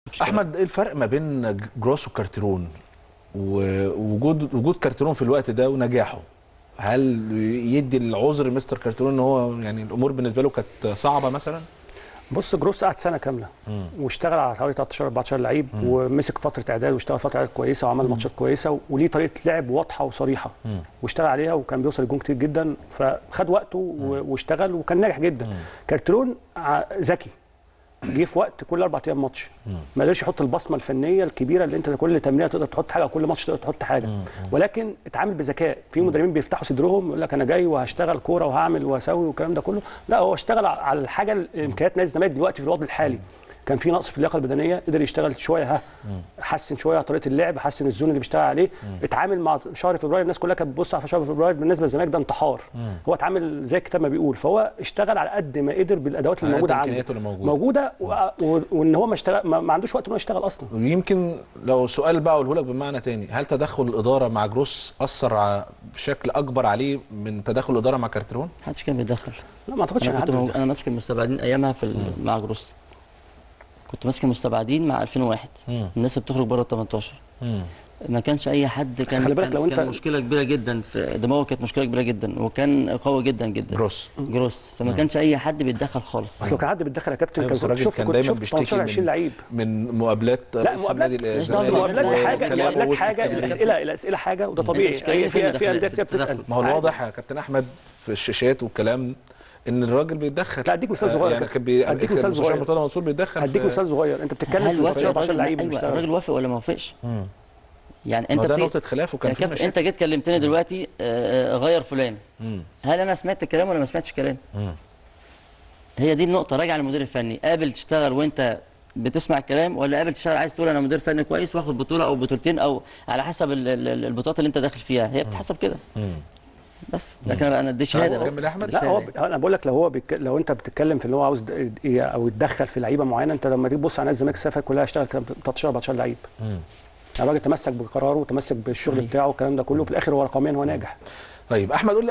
احمد ايه الفرق ما بين جروس وكارتيرون ووجود وجود كارتيرون في الوقت ده ونجاحه هل يدي العذر مستر كارتيرون ان هو يعني الامور بالنسبه له كانت صعبه مثلا بص جروس قعد سنه كامله واشتغل على حوالي 13 14 لعيب ومسك فتره اعداد واشتغل فتره اعداد كويسه وعمل ماتشات كويسه وليه طريقه لعب واضحه وصريحه واشتغل عليها وكان بيوصل لجون كتير جدا فخد وقته و- واشتغل وكان ناجح جدا كارترون ع- ذكي جه في وقت كل اربع ايام ماتش ما قدرش يحط البصمه الفنيه الكبيره اللي انت كل تمرينه تقدر تحط حاجه كل ماتش تقدر تحط حاجه ولكن اتعامل بذكاء في مدربين بيفتحوا صدرهم يقول لك انا جاي وهشتغل كوره وهعمل وهسوي والكلام ده كله لا هو اشتغل على الحاجه امكانيات نادي الزمالك دلوقتي في الوضع الحالي كان في نقص في اللياقه البدنيه قدر يشتغل شويه ها حسن شويه على طريقه اللعب حسن الزون اللي بيشتغل عليه اتعامل مع شهر فبراير الناس كلها كانت بتبص على شهر فبراير بالنسبه للزمالك ده انتحار هو اتعامل زي الكتاب ما بيقول فهو اشتغل على قد ما قدر بالادوات اللي على قد موجوده عنده إمكانياته اللي موجودة. موجوده و... و... وان هو ما اشتغل ما, ما عندوش وقت ان هو يشتغل اصلا ويمكن لو سؤال بقى اقوله لك بمعنى تاني هل تدخل الاداره مع جروس اثر ع- بشكل اكبر عليه من تدخل الاداره مع كارتيرون محدش كان بيتدخل لا ما اعتقدش انا ان كنت حد مو... انا ماسك المستبعدين ايامها في ال... مع جروس كنت ماسك المستبعدين مع 2001 مم. الناس اللي بتخرج بره ال 18 ما كانش اي حد كان خلي بالك كان- لو أنت- كان مشكله كبيره جدا في دماغه كانت مشكله كبيره جدا وكان قوي جدا جدا جروس جروس فما كانش اي حد بيتدخل خالص اصل لو كان حد بيتدخل يا كابتن أيوة، كان بس كنت الراجل شفت كان كنت دايما شفت بيشتكي 18 20 من- لعيب من مقابلات لا رئيس مقابلات النادي ماليش دعوة الزمالك المقابلات دي حاجه وكلام المقابلات وسط حاجه التمرين. الاسئله الاسئله حاجه وده طبيعي الإشكالية هي في في في المداخلات، انديه في كده بتسال التدخل. ما هو عادي. الواضح يا كابتن احمد في الشاشات والكلام ان الراجل بيتدخل لا، أديك مثال آه، صغير يعني كده. كان بي... أديك كان مثال مستشار صغير. مرتضى منصور بيتدخل هديك في- مثال صغير انت بتتكلم هل في وافق 14 الراجل لعيب ايوه بيشتغلوا. الراجل وافق ولا ما وافقش مم. يعني ما انت هو ده بتيجي- نقطه خلاف وكان يعني في كابتن مشاكل انت جيت كلمتني دلوقتي آه، آه، غير فلان مم. هل انا سمعت الكلام ولا ما سمعتش الكلام مم. هي دي النقطه راجع للمدير الفني قابل تشتغل وانت بتسمع الكلام ولا قابل تشتغل عايز تقول انا مدير فني كويس واخد بطوله او بطولتين او على حسب ال- ال- البطولات اللي انت داخل فيها هي بتحسب كده مم. بس لكن انا انا دي عايز شهاده بس تكمل يا احمد دي لا هو شهادة. ب... انا بقول لك لو هو بيك... لو انت بتتكلم في ان هو عاوز د- إيه او يتدخل في لعيبه معينه انت لما تيجي تبص على نادي الزمالك السنه اللي فاتت كلها اشتغل كام 13 14 لعيب مم. يعني الراجل تمسك بقراره وتمسك بالشغل صحيح. بتاعه والكلام ده كله في الاخر هو رقميا هو ناجح طيب احمد قول لي